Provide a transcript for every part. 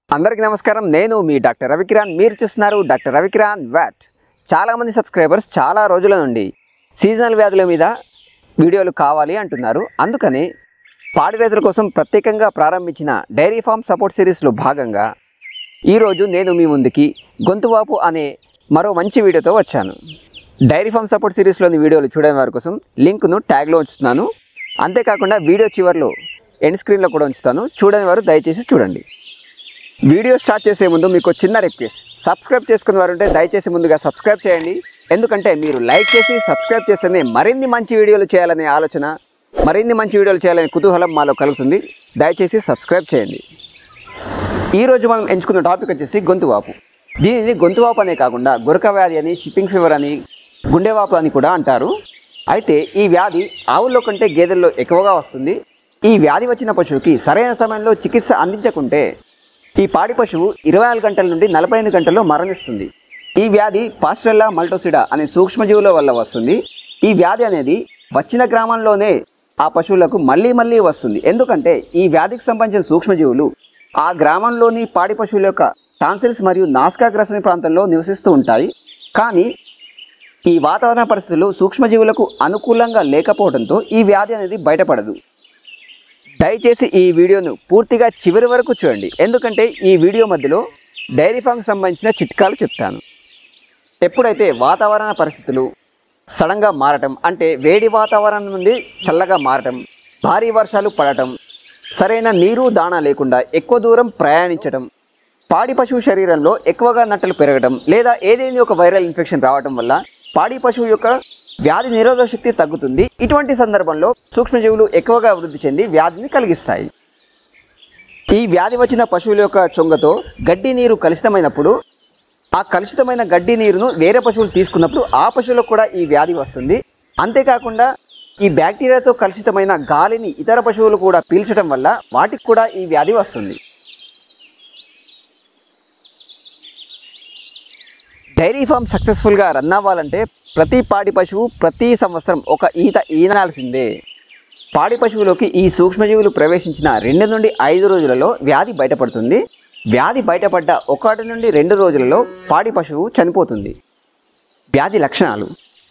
అందరికీ నమస్కారం నేను మీ డాక్టర్ రవికిరాన్ మీరు చూస్తున్నారు డాక్టర్ రవికిరాన్ వ్యాట్ చాలామంది సబ్స్క్రైబర్స్ చాలా రోజుల నుండి సీజనల్ వ్యాధుల మీద వీడియోలు కావాలి అంటున్నారు అందుకని పాడి రైతుల కోసం ప్రత్యేకంగా ప్రారంభించిన డైరీ ఫార్మ్ సపోర్ట్ సిరీస్లో భాగంగా ఈరోజు నేను మీ ముందుకి గొంతువాపు అనే మరో మంచి వీడియోతో వచ్చాను డైరీ ఫార్మ్ సపోర్ట్ సిరీస్లోని వీడియోలు చూడని వారి కోసం లింక్ను ట్యాగ్లో ఉంచుతున్నాను అంతేకాకుండా వీడియో చివరిలో ఎండ్ స్క్రీన్లో కూడా ఉంచుతాను చూడని వారు దయచేసి చూడండి వీడియో స్టార్ట్ చేసే ముందు మీకు చిన్న రిక్వెస్ట్ సబ్స్క్రైబ్ చేసుకున్న వారు ఉంటే దయచేసి ముందుగా సబ్స్క్రైబ్ చేయండి ఎందుకంటే మీరు లైక్ చేసి సబ్స్క్రైబ్ చేస్తేనే మరిన్ని మంచి వీడియోలు చేయాలనే ఆలోచన మరిన్ని మంచి వీడియోలు చేయాలనే కుతూహలం మాలో కలుగుతుంది దయచేసి సబ్స్క్రైబ్ చేయండి ఈరోజు మనం ఎంచుకున్న టాపిక్ వచ్చేసి గొంతువాపు దీనిని గొంతువాపు అనే కాకుండా గురక వ్యాధి అని షిప్పింగ్ ఫీవర్ అని గుండెవాపు అని కూడా అంటారు అయితే ఈ వ్యాధి ఆవుల్లో కంటే గేదెల్లో ఎక్కువగా వస్తుంది ఈ వ్యాధి వచ్చిన పశువుకి సరైన సమయంలో చికిత్స అందించకుంటే ఈ పాడి పశువు ఇరవై నాలుగు గంటల నుండి నలభై ఎనిమిది గంటల్లో మరణిస్తుంది ఈ వ్యాధి పాస్ట్రెల్లా మల్టోసిడా అనే సూక్ష్మజీవుల వల్ల వస్తుంది ఈ వ్యాధి అనేది వచ్చిన గ్రామంలోనే ఆ పశువులకు మళ్ళీ మళ్ళీ వస్తుంది ఎందుకంటే ఈ వ్యాధికి సంబంధించిన సూక్ష్మజీవులు ఆ గ్రామంలోని పాడి పశువుల యొక్క టాన్సిల్స్ మరియు నాసికాగ్రసని ప్రాంతంలో నివసిస్తూ ఉంటాయి కానీ ఈ వాతావరణ పరిస్థితులు సూక్ష్మజీవులకు అనుకూలంగా లేకపోవడంతో ఈ వ్యాధి అనేది బయటపడదు దయచేసి ఈ వీడియోను పూర్తిగా చివరి వరకు చూడండి ఎందుకంటే ఈ వీడియో మధ్యలో డైరీ ఫామ్కి సంబంధించిన చిట్కాలు చెప్తాను ఎప్పుడైతే వాతావరణ పరిస్థితులు సడన్గా మారటం అంటే వేడి వాతావరణం నుండి చల్లగా మారటం భారీ వర్షాలు పడటం సరైన నీరు దాణా లేకుండా ఎక్కువ దూరం ప్రయాణించడం పాడి పశువు శరీరంలో ఎక్కువగా నట్టలు పెరగడం లేదా ఏదైనా ఒక వైరల్ ఇన్ఫెక్షన్ రావడం వల్ల పాడి పశువు యొక్క వ్యాధి నిరోధక శక్తి తగ్గుతుంది ఇటువంటి సందర్భంలో సూక్ష్మజీవులు ఎక్కువగా వృద్ధి చెంది వ్యాధిని కలిగిస్తాయి ఈ వ్యాధి వచ్చిన పశువుల యొక్క చొంగతో గడ్డి నీరు కలుషితమైనప్పుడు ఆ కలుషితమైన గడ్డి నీరును వేరే పశువులు తీసుకున్నప్పుడు ఆ పశువులకు కూడా ఈ వ్యాధి వస్తుంది అంతేకాకుండా ఈ బ్యాక్టీరియాతో కలుషితమైన గాలిని ఇతర పశువులు కూడా పీల్చడం వల్ల వాటికి కూడా ఈ వ్యాధి వస్తుంది డైరీ ఫామ్ సక్సెస్ఫుల్గా రన్ అవ్వాలంటే ప్రతి పాడి పశువు ప్రతి సంవత్సరం ఒక ఈత ఈనాల్సిందే పాడి పశువులోకి ఈ సూక్ష్మజీవులు ప్రవేశించిన రెండు నుండి ఐదు రోజులలో వ్యాధి బయటపడుతుంది వ్యాధి బయటపడ్డ ఒకటి నుండి రెండు రోజులలో పాడి పశువు చనిపోతుంది వ్యాధి లక్షణాలు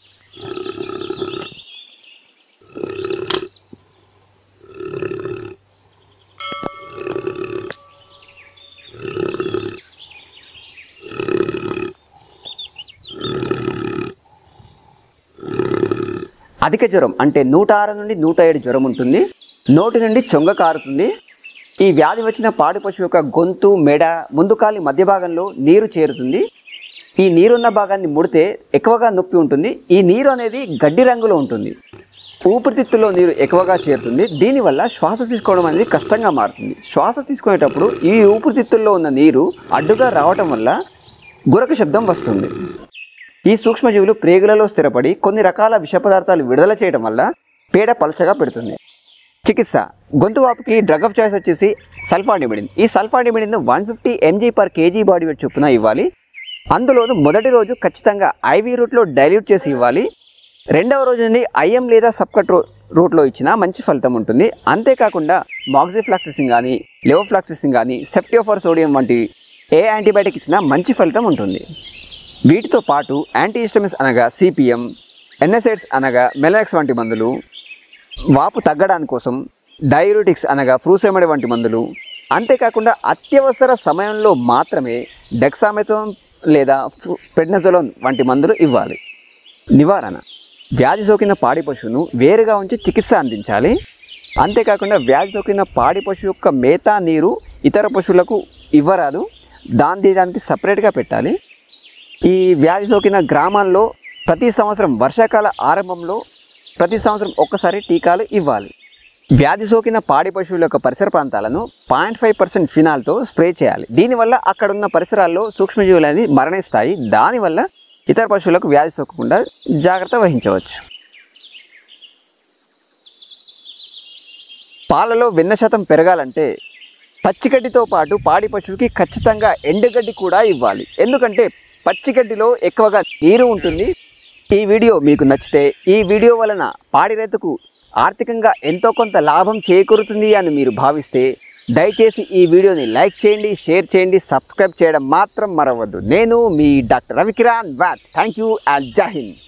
అధిక జ్వరం అంటే నూట ఆరు నుండి నూట ఏడు జ్వరం ఉంటుంది నోటి నుండి చొంగ కారుతుంది ఈ వ్యాధి వచ్చిన పాడి పశువు యొక్క గొంతు మెడ ముందు కాలి మధ్య భాగంలో నీరు చేరుతుంది ఈ నీరున్న భాగాన్ని ముడితే ఎక్కువగా నొప్పి ఉంటుంది ఈ నీరు అనేది గడ్డి రంగులో ఉంటుంది ఊపిరితిత్తులో నీరు ఎక్కువగా చేరుతుంది దీనివల్ల శ్వాస తీసుకోవడం అనేది కష్టంగా మారుతుంది శ్వాస తీసుకునేటప్పుడు ఈ ఊపిరితిత్తుల్లో ఉన్న నీరు అడ్డుగా రావటం వల్ల గురక శబ్దం వస్తుంది ఈ సూక్ష్మజీవులు ప్రేగులలో స్థిరపడి కొన్ని రకాల విష పదార్థాలు విడుదల చేయడం వల్ల పేడ పలచగా పెడుతుంది చికిత్స గొంతు వాపుకి డ్రగ్ ఆఫ్ చాయిస్ వచ్చేసి సల్ఫాడిమిడిన్ ఈ sulfadimidine one fifty M G per K G body weight చొప్పున ఇవ్వాలి అందులోను మొదటి రోజు ఖచ్చితంగా ఐవీ రూట్లో డైల్యూట్ చేసి ఇవ్వాలి రెండవ రోజు నుండి ఐఎం లేదా సబ్కట్ రూ రూట్లో ఇచ్చినా మంచి ఫలితం ఉంటుంది అంతేకాకుండా మాక్సిఫ్లాక్సిసిన్ కానీ లెవోఫ్లాక్సిసిన్ కానీ సెఫ్టియోఫర్ సోడియం వంటి ఏ యాంటీబయాటిక్ ఇచ్చినా మంచి ఫలితం ఉంటుంది వీటితో పాటు యాంటీ హిస్టమిన్స్ అనగా సిపిఎం ఎన్ఎసైడ్స్ అనగా మెలాక్స్ వంటి మందులు వాపు తగ్గడానికి కోసం డైయూరిటిక్స్ అనగా ఫ్రూసెమడి వంటి మందులు అంతేకాకుండా అత్యవసర సమయంలో మాత్రమే డెక్సామెథోన్ లేదా పెడ్నజోలోన్ వంటి మందులు ఇవ్వాలి నివారణ వ్యాధి సోకిన పాడి పశువును వేరుగా ఉంచి చికిత్స అందించాలి అంతేకాకుండా వ్యాధి సోకిన పాడి పశువు యొక్క మేత నీరు ఇతర పశువులకు ఇవ్వరాదు దాని దానికి సపరేట్గా పెట్టాలి ఈ వ్యాధి సోకిన గ్రామాల్లో ప్రతి సంవత్సరం వర్షాకాల ఆరంభంలో ప్రతి సంవత్సరం ఒక్కసారి టీకాలు ఇవ్వాలి వ్యాధి సోకిన పాడి పశువుల యొక్క పరిసర ప్రాంతాలను పాయింట్ ఫైవ్ పర్సెంట్ ఫినాల్తో స్ప్రే చేయాలి దీనివల్ల అక్కడ ఉన్న పరిసరాల్లో సూక్ష్మజీవులు అనేది మరణిస్తాయి దానివల్ల ఇతర పశువులకు వ్యాధి సోకకుండా జాగ్రత్త వహించవచ్చు పాలలో వెన్న శాతం పెరగాలంటే పచ్చిగడ్డితో పాటు పాడి పశువుకి ఖచ్చితంగా ఎండుగడ్డి కూడా ఇవ్వాలి ఎందుకంటే పచ్చిగడ్డిలో ఎక్కువగా నీరు ఉంటుంది ఈ వీడియో మీకు నచ్చితే ఈ వీడియో వలన పాడి రైతుకు ఆర్థికంగా ఎంతో కొంత లాభం చేకూరుతుంది అని మీరు భావిస్తే దయచేసి ఈ వీడియోని లైక్ చేయండి షేర్ చేయండి సబ్స్క్రైబ్ చేయడం మాత్రం మరవద్దు నేను మీ doctor Ravikiran vet thank you and Jai Hind